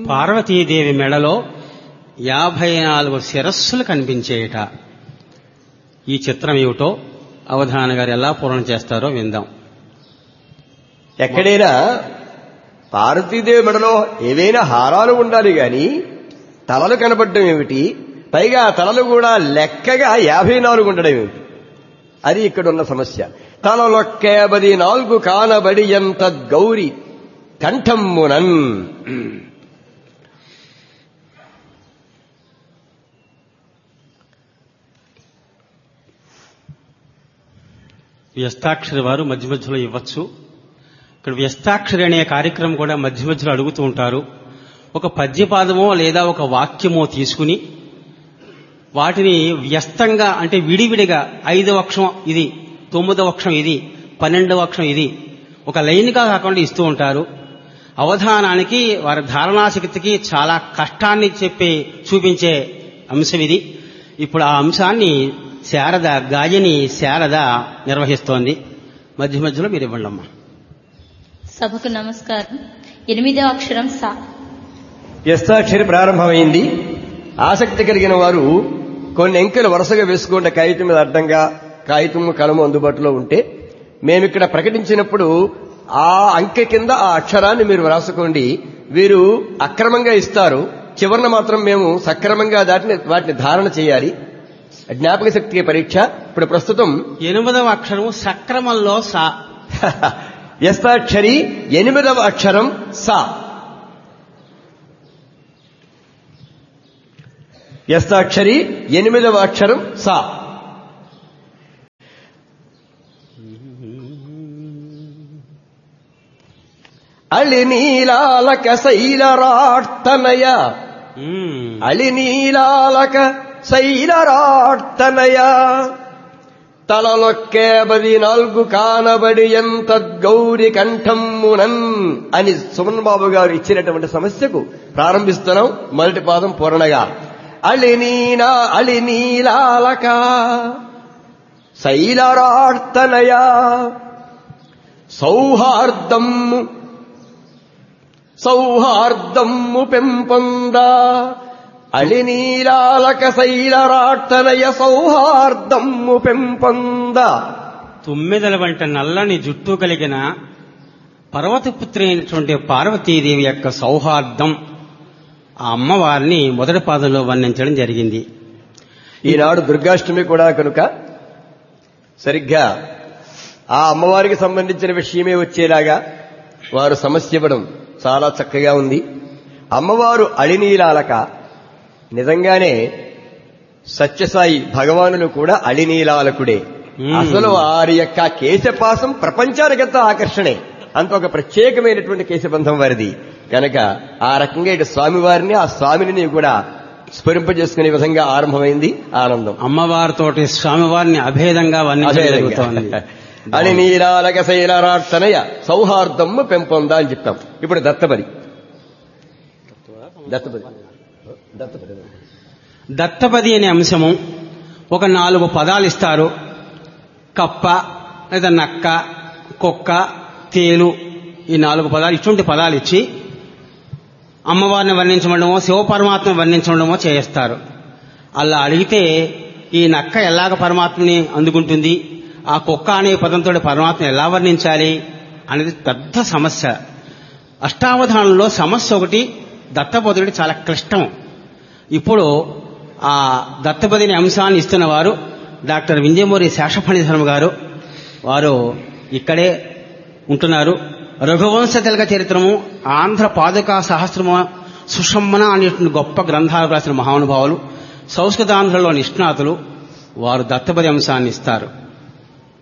పార్వతీదేవి మెడలో యాభై నాలుగు శిరస్సులు కనిపించేయట ఈ చిత్రం ఏమిటో అవధాన గారు ఎలా పూర్ణ చేస్తారో విందాం ఎక్కడైనా పార్వతీదేవి మెడలో ఏవైనా హారాలు ఉండాలి గాని తలలు కనపడడం ఏమిటి పైగా ఆ తలలు కూడా లెక్కగా యాభై నాలుగు ఉండడం ఏమిటి అది ఇక్కడ ఉన్న సమస్య తలలొక్కేబది నాలుగు కానబడి ఎంత గౌరి కంఠమ్మునన్ వ్యస్తాక్షరి వారు మధ్య మధ్యలో ఇవ్వచ్చు ఇక్కడ వ్యస్తాక్షరి అనే కార్యక్రమం కూడా మధ్య మధ్యలో అడుగుతూ ఉంటారు ఒక పద్యపాదమో లేదా ఒక వాక్యమో తీసుకుని వాటిని వ్యస్తంగా అంటే విడివిడిగా ఐదవ అక్షరం ఇది తొమ్మిదవ అక్షరం ఇది పన్నెండవ అక్షరం ఇది ఒక లైన్గా కాకుండా ఇస్తూ ఉంటారు అవధానానికి వారి ధారణాశక్తికి చాలా కష్టాన్ని చెప్పే చూపించే అంశం ఇది ఇప్పుడు ఆ అంశాన్ని శారద గాయని శారద నిర్వహిస్తోంది మధ్య మధ్యలో మీరు ఇవ్వండి అమ్మా సభకు నమస్కారం ఎనిమిదవ అక్షరం సా వ్యస్తాక్షరి ప్రారంభమైంది ఆసక్తి కలిగిన వారు కొన్ని అంకెలు వరుసగా వేసుకోండి కాగితం మీద అడ్డంగా కాగితము కలము అందుబాటులో ఉంటే మేమిక్కడ ప్రకటించినప్పుడు ఆ అంకె కింద ఆ అక్షరాన్ని మీరు వ్రాసుకోండి వీరు అక్రమంగా ఇస్తారు చివరన మాత్రం మేము సక్రమంగా దాటిని వాటిని ధారణ చేయాలి జ్ఞాపక శక్తి పరీక్ష ఇప్పుడు ప్రస్తుతం ఎనిమిదవ అక్షరము సక్రమంలో సా యస్తాక్షరి ఎనిమిదవ అక్షరం సా యస్తాక్షరి ఎనిమిదవ అక్షరం సా అళినీలాలక శైలరార్తనయ మ్మ్. అళినీలాలక శైలరార్తనయ తలలొక్కే బది నాలుగు కానబడి ఎంత గౌరి కంఠమ్మునన్ అని సుమన్ బాబు గారు ఇచ్చినటువంటి సమస్యకు ప్రారంభిస్తున్నాం మొదటి పాదం పూర్ణగా అళినీనా అళినీలాలక శైలరార్తనయ సౌహార్దమ్ము సౌహార్దమ్ము పెంపొంద అళినీలాలక శైలరార్తనయ సౌహార్దమ్ము పెంపొంద తొమ్మిదల వంట నల్లని జుట్టు కలిగిన పర్వతపుత్రి అయినటువంటి పార్వతీదేవి యొక్క సౌహార్దం ఆ అమ్మవారిని మొదటి పాదంలో వర్ణించడం జరిగింది ఈనాడు దుర్గాష్టమి కూడా కనుక సరిగ్గా ఆ అమ్మవారికి సంబంధించిన విషయమే వచ్చేలాగా వారు సమస్య ఇవ్వడం చాలా చక్కగా ఉంది అమ్మవారు అళినీలాలక నిజంగానే సత్యసాయి భగవానులు కూడా అళినీలాలకుడే మ్మ్. అసలు వారి యొక్క కేశపాసం ప్రపంచానికంతా ఆకర్షణే అంత ఒక ప్రత్యేకమైనటువంటి కేశబంధం వారిది కనుక ఆ రకంగా ఇటు స్వామివారిని ఆ స్వామిని కూడా స్ఫురింపజేసుకునే విధంగా ఆరంభమైంది ఆనందం అమ్మవారితోటి స్వామివారిని అభేదంగా వర్ణించడం జరుగుతోంది అని నీలాలక శైలరార్తనయ సౌహార్దమ్ము పెంపొందా అని చెప్పాం ఇప్పుడు దత్తపది దత్తపది దత్తపది దత్తపది అనే అంశము ఒక నాలుగు పదాలు ఇస్తారు కప్ప లేదా నక్క కుక్క తేలు ఈ నాలుగు పదాలు ఇటువంటి పదాలు ఇచ్చి అమ్మవారిని వర్ణించడమో శివపరమాత్మ వర్ణించడమో చేస్తారు అలా అడిగితే ఈ నక్క ఎలాగ పరమాత్మని అందుకుంటుంది ఆ కుక్క అనే పదంతో పరమాత్మ ఎలా వర్ణించాలి అనేది పెద్ద సమస్య అష్టావధానంలో సమస్య ఒకటి దత్తబోధుడి చాలా క్లిష్టం ఇప్పుడు ఆ దత్తపదిని అంశాన్ని ఇస్తున్న వారు డాక్టర్ వింజమూరి శేషఫణిధర్మ గారు వారు ఇక్కడే ఉంటున్నారు రఘువంశ తిలక చరిత్రము ఆంధ్ర పాదుకా సహస్రము సుషమ్మన అనేటువంటి గొప్ప గ్రంథాలు రాసిన మహానుభావులు సంస్కృతాంధ్రలో నిష్ణాతులు వారు దత్తపది అంశాన్ని ఇస్తారు